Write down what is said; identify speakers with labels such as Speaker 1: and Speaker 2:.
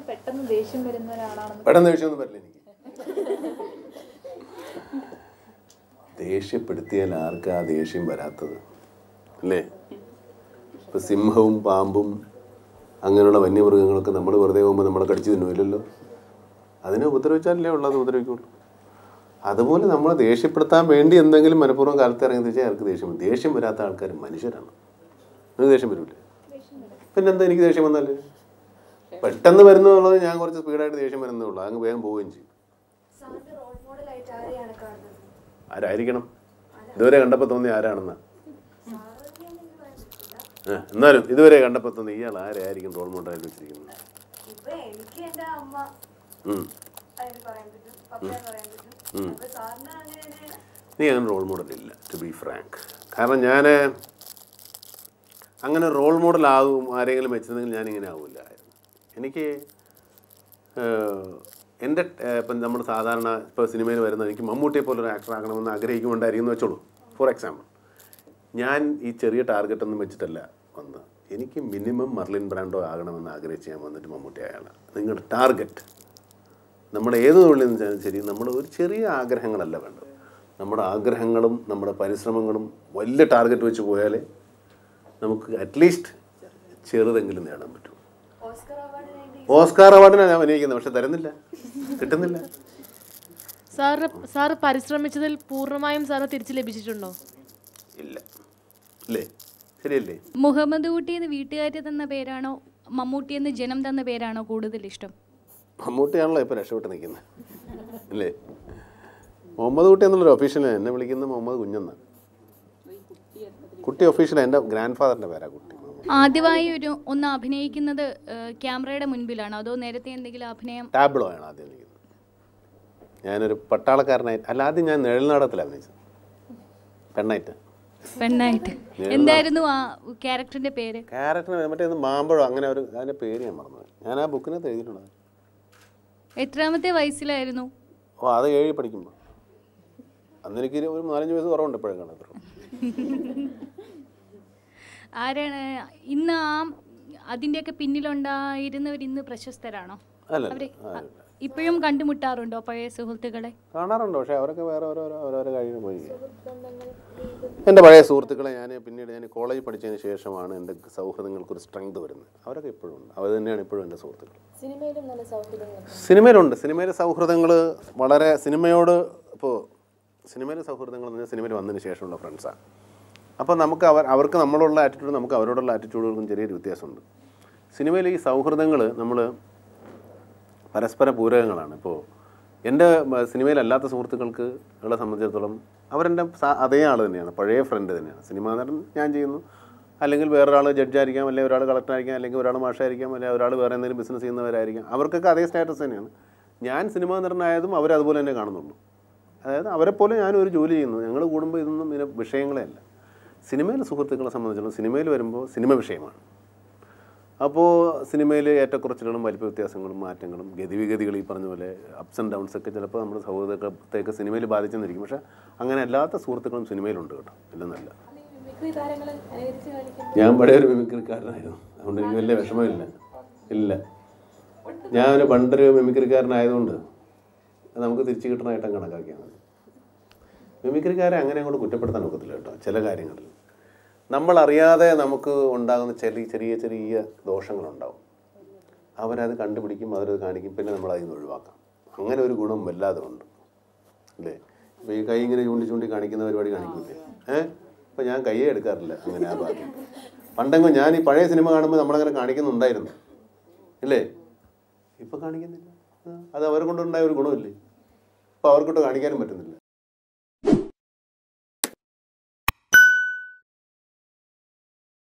Speaker 1: പെട്ടെന്ന് ദേഷ്യം വരുന്ന ഒരാളാണെന്ന്
Speaker 2: പെട്ടെന്ന് ദേഷ്യമൊന്നും വരില്ല എനിക്ക് ദേഷ്യപ്പെടുത്തിയാൽ ആർക്കാ ആ ദേഷ്യം വരാത്തത് അല്ലേ ഇപ്പൊ സിംഹവും പാമ്പും അങ്ങനെയുള്ള വന്യമൃഗങ്ങളൊക്കെ നമ്മൾ വെറുതെ പോകുമ്പോൾ നമ്മളെ കടിച്ചു തിന്നുമില്ലല്ലോ അതിനെ ഉപദ്രവിച്ചാലല്ലേ ഉള്ളത് ഉപദ്രവിക്കുള്ളൂ അതുപോലെ നമ്മളെ ദേഷ്യപ്പെടുത്താൻ വേണ്ടി എന്തെങ്കിലും മനഃപൂർവ്വം കാലത്ത് ഇറങ്ങി വെച്ചാൽ ആൾക്ക് ദേഷ്യം വരും. ദേഷ്യം വരാത്ത ആൾക്കാർ മനുഷ്യരാണ് നിങ്ങൾക്ക് ദേഷ്യം വരില്ലേ പിന്നെന്താ എനിക്ക് ദേഷ്യം വന്നാല് പെട്ടെന്ന് വരുന്നുള്ളത് ഞാൻ കുറച്ച് സ്പീഡായിട്ട് ദേഷ്യം വരുന്നേ ഉള്ളൂ അങ്ങ് വേഗം പോവുകയും ചെയ്യും
Speaker 3: സാറിന്റെ റോൾ മോഡലായിട്ട് ആരെയാണ് കാണുന്നത്
Speaker 2: ആരായിരിക്കണം ഇതുവരെ കണ്ടപ്പോൾ തോന്നി ആരാണെന്ന്
Speaker 3: സാറിനെ എനിക്ക് പറയാൻ പറ്റില്ല
Speaker 2: എന്നാലും ഇതുവരെ കണ്ടപ്പോൾ തോന്നി ഇയാൾ ആരായിരിക്കും റോൾ മോഡലായിട്ട് വെച്ചിരിക്കുന്നത്
Speaker 3: ഇപ്പൊ എനിക്ക് എന്റെ അമ്മ
Speaker 2: ഉം.
Speaker 3: അതിന് പറയാൻ പറ്റും പപ്പയെ പറയാൻ പറ്റും അപ്പൊ സാറിന് അങ്ങനെ തന്നെ
Speaker 2: നീ അങ്ങനെ റോൾ മോഡൽ ഇല്ല ടു ബി ഫ്രാങ്ക് കാരണം ഞാൻ അങ്ങനെ റോൾ മോഡൽ ആകും ആരെങ്കിലും വെച്ചിരുന്നെങ്കിൽ ഞാൻ ഇങ്ങനെ ആവില്ലായിരുന്നു എനിക്ക് ഏഹ്, എൻ്റെ ഏഹ്, ഇപ്പം നമ്മൾ സാധാരണ ഇപ്പോൾ സിനിമയിൽ വരുന്ന എനിക്ക് മമ്മൂട്ടിയെ പോലെ ഒരു ആക്ടർ ആകണമെന്ന് ആഗ്രഹിക്കുമുണ്ടായിരിക്കും എന്ന് വെച്ചോളൂ ഫോർ എക്സാമ്പിൾ ഞാൻ ഈ ചെറിയ ടാർഗറ്റ് ഒന്നും വെച്ചിട്ടല്ല വന്ന് എനിക്ക് മിനിമം മർലിൻ ബ്രാൻഡോ ആകണമെന്ന് ആഗ്രഹിച്ച് ഞാൻ വന്നിട്ട് മമ്മൂട്ടി ആയാണ് നിങ്ങളുടെ ടാർഗറ്റ് നമ്മുടെ ഏത് തൊഴിലിൽ നിന്നാലും ശരി നമ്മൾ ഒരു ചെറിയ ആഗ്രഹങ്ങളല്ല വേണ്ടത് നമ്മുടെ ആഗ്രഹങ്ങളും നമ്മുടെ പരിശ്രമങ്ങളും വലിയ ടാർഗറ്റ് വെച്ച് പോയാലേ നമുക്ക് അറ്റ്ലീസ്റ്റ് ചെറുതെങ്കിലും നേടാൻ പറ്റും
Speaker 3: ഓസ്കർ അവാർഡിന് വേണ്ടി
Speaker 2: ഓസ്കാർ അവാർഡിനാണ് ഞാൻ അഭിനയിക്കുന്നത് പക്ഷെ തരുന്നില്ല കിട്ടുന്നില്ല
Speaker 4: സാറ് സാറ് പരിശ്രമിച്ചതിൽ പൂർണ്ണമായും സാറ് തിരിച്ചു ലഭിച്ചിട്ടുണ്ടോ
Speaker 2: ഇല്ല അല്ലേ ശരിയല്ലേ
Speaker 5: മുഹമ്മദ് കുട്ടി എന്ന് വീട്ടുകാരി തന്ന പേരാണോ മമ്മൂട്ടി എന്ന് ജനം തന്ന പേരാണോ കൂടുതൽ ഇഷ്ടം
Speaker 2: മമ്മൂട്ടിയാണല്ലോ ഇപ്പോൾ രക്ഷപ്പെട്ട് നിൽക്കുന്നത് അല്ലേ മുഹമ്മദ് കുട്ടി എന്നുള്ളൊരു ഒഫീഷ്യൽ എന്നെ വിളിക്കുന്നത് മുഹമ്മദ് കുഞ്ഞെന്ന് കുട്ടി ഒഫീഷ്യൽ എൻ്റെ ഗ്രാൻഡ് ഫാദറിൻ്റെ പേരാ കുട്ടി
Speaker 5: ആദ്യമായി ഒരു ഒന്ന് അഭിനയിക്കുന്നത് ഏഹ്, ക്യാമറയുടെ മുൻപിലാണോ അതോ നേരത്തെ എന്തെങ്കിലും അഭിനയം
Speaker 2: ടാബ്ലോ ആണ് ആദ്യം നിൽക്കുന്നത് ഞാനൊരു പട്ടാളക്കാരനായി അല്ല ആദ്യം ഞാൻ നിഴൽ നാടകത്തിൽ അഭിനയിച്ചത് പെണ്ണായിട്ട്
Speaker 5: പെണ്ണായിട്ട് എന്തായിരുന്നു ആ ക്യാരക്ടറിന്റെ പേര്
Speaker 2: ക്യാരക്ടറിന് മറ്റേ ഇത് മാമ്പഴം അങ്ങനെ ഒരു അതിൻ്റെ പേര് ഞാൻ മറന്നു ഞാൻ ആ ബുക്കിനകത്ത് എഴുതിയിട്ടുണ്ട്
Speaker 5: എത്രാമത്തെ വയസ്സിലായിരുന്നു
Speaker 2: ഓ അത് ഏഴ് പഠിക്കുമ്പോൾ അന്ന് എനിക്ക് ഒരു- ഒരു നാലഞ്ച് വയസ്സ് കുറവുണ്ട് ഇപ്പോഴും കാണാത്ര
Speaker 5: ആരാണ് ഇന്ന് ആ അതിൻ്റെയൊക്കെ പിന്നിലുണ്ടായിരുന്നവർ ഇന്ന് പ്രശസ്തരാണോ
Speaker 2: അല്ല
Speaker 5: അവര് ഇപ്പോഴും കണ്ടുമുട്ടാറുണ്ടോ പഴയ സുഹൃത്തുക്കളെ
Speaker 2: കാണാറുണ്ട് പക്ഷേ അവരൊക്കെ വേറെ ഓരോരോ ഓരോരോ കഴിയുന്ന പോയി എൻ്റെ പഴയ സുഹൃത്തുക്കളെ ഞാൻ പിന്നീട് ഞാൻ കോളേജ് പഠിച്ചതിന് ശേഷമാണ് എൻ്റെ സൗഹൃദങ്ങൾക്കൊരു സ്ട്രെങ്ത് വരുന്നത് അവരൊക്കെ ഇപ്പോഴും ഉണ്ട് അവർ തന്നെയാണ് ഇപ്പോഴും എൻ്റെ സുഹൃത്തുക്കൾ
Speaker 1: സിനിമയിലും നല്ല സൗഹൃദങ്ങൾ
Speaker 2: സിനിമയിലുണ്ട് സിനിമയിലെ സൗഹൃദങ്ങൾ വളരെ സിനിമയോട് ഇപ്പോൾ സിനിമയിലെ സൗഹൃദങ്ങൾ എന്ന് പറഞ്ഞാൽ സിനിമയിൽ വന്നതിന് ശേഷമുള്ള ഫ്രണ്ട്സാണ് അപ്പോൾ നമുക്ക് അവർ അവർക്ക് നമ്മളോടുള്ള ആറ്റിറ്റ്യൂഡ് നമുക്ക് അവരോടുള്ള ആറ്റിറ്റ്യൂഡുകൾക്കും ചെറിയൊരു വ്യത്യാസമുണ്ട് സിനിമയിലെ ഈ സൗഹൃദങ്ങൾ നമ്മൾ പരസ്പര പൂരകങ്ങളാണ് ഇപ്പോൾ എൻ്റെ മ- സിനിമയിലല്ലാത്ത സുഹൃത്തുക്കൾക്ക് ഉള്ള സംബന്ധിച്ചിടത്തോളം അവരെൻ്റെ സ- അതേ ആൾ തന്നെയാണ് പഴയ ഫ്രണ്ട് തന്നെയാണ് സിനിമാ നടൻ ഞാൻ ചെയ്യുന്നു അല്ലെങ്കിൽ വേറൊരാൾ ജഡ്ജായിരിക്കാം അല്ലെങ്കിൽ ഒരാൾ കളക്ടറായിരിക്കാം അല്ലെങ്കിൽ ഒരാൾ മാഷായിരിക്കാം അല്ലെങ്കിൽ ഒരാൾ വേറെ എന്തെങ്കിലും ബിസിനസ് ചെയ്യുന്നവരായിരിക്കാം അവർക്കൊക്കെ അതേ സ്റ്റാറ്റസ് തന്നെയാണ് ഞാൻ സിനിമാ നടനായതും അവർ അതുപോലെ തന്നെ കാണുന്നുള്ളൂ അതായത് അവരെപ്പോലെ ഞാനും ഒരു ജോലി ചെയ്യുന്നു ഞങ്ങൾ കൂടുമ്പോൾ ഇതൊന്നും ഇതിനെ വിഷയങ്ങളെ അല്ല സിനിമയിലെ സുഹൃത്തുക്കളെ സംബന്ധിച്ചിടത്തോളം സിനിമയിൽ വരുമ്പോൾ സിനിമ വിഷയമാണ് അപ്പോൾ സിനിമയിൽ ഏറ്റക്കുറച്ചിലുകളും വലിപ്പ വ്യത്യാസങ്ങളും മാറ്റങ്ങളും ഗതിവിഗതികൾ ഈ പറഞ്ഞ പോലെ അപ്സ് ആൻഡ് ഡൗൺസ് ഒക്കെ ചിലപ്പോൾ നമ്മുടെ സൗഹൃദത്തെയൊക്കെ സിനിമയിൽ ബാധിച്ചെന്നിരിക്കും പക്ഷേ അങ്ങനെ അല്ലാത്ത സുഹൃത്തുക്കളും സിനിമയിലുണ്ട് കേട്ടോ ഇല്ലെന്നല്ല
Speaker 1: മിമിക്രി താരങ്ങളെ അനുകരിച്ച് കാണിക്കും
Speaker 2: ഞാൻ പഴയ ഒരു മിമിക്രിക്കാരനായിരുന്നു അതുകൊണ്ട് എനിക്ക് വലിയ വിഷമമില്ല ഇല്ല ഞാൻ പണ്ടൊരു മിമിക്രിക്കാരനായതുകൊണ്ട് അത് നമുക്ക് തിരിച്ചു കിട്ടണമായിട്ടും കണക്കാക്കിയാണ് മിമിക്രിക്കാരെ അങ്ങനെ അങ്ങോട്ട് കുറ്റപ്പെടുത്താൻ ഒക്കത്തില്ല കേട്ടോ ചില കാര്യങ്ങളിൽ നമ്മളറിയാതെ നമുക്ക് ഉണ്ടാകുന്ന ചെറിയ ചെറിയ ചെറിയ ദോഷങ്ങളുണ്ടാവും അവരത് കണ്ടുപിടിക്കും അവരത് കാണിക്കും പിന്നെ നമ്മൾ അതിൽ നിന്ന് ഒഴിവാക്കാം അങ്ങനെ ഒരു ഗുണം വല്ലാതെ ഉണ്ട് അല്ലേ ഇപ്പോൾ ഈ കൈ ഇങ്ങനെ ചൂണ്ടി ചൂണ്ടി കാണിക്കുന്ന പരിപാടി കാണിക്കില്ലേ ഏഹ് ഇപ്പം ഞാൻ കൈയെ എടുക്കാറില്ല അങ്ങനെ ആ ഭാഗ്യം പണ്ടെങ്കിലും ഞാൻ ഈ പഴയ സിനിമ കാണുമ്പോൾ നമ്മളങ്ങനെ കാണിക്കുന്നുണ്ടായിരുന്നു ഇല്ലേ ഇപ്പം കാണിക്കുന്നില്ല ആ, അത് അവരെ കൊണ്ടുണ്ടായ ഒരു ഗുണമില്ലേ ഇപ്പം അവർക്കൊട്ട് കാണിക്കാനും പറ്റുന്നില്ല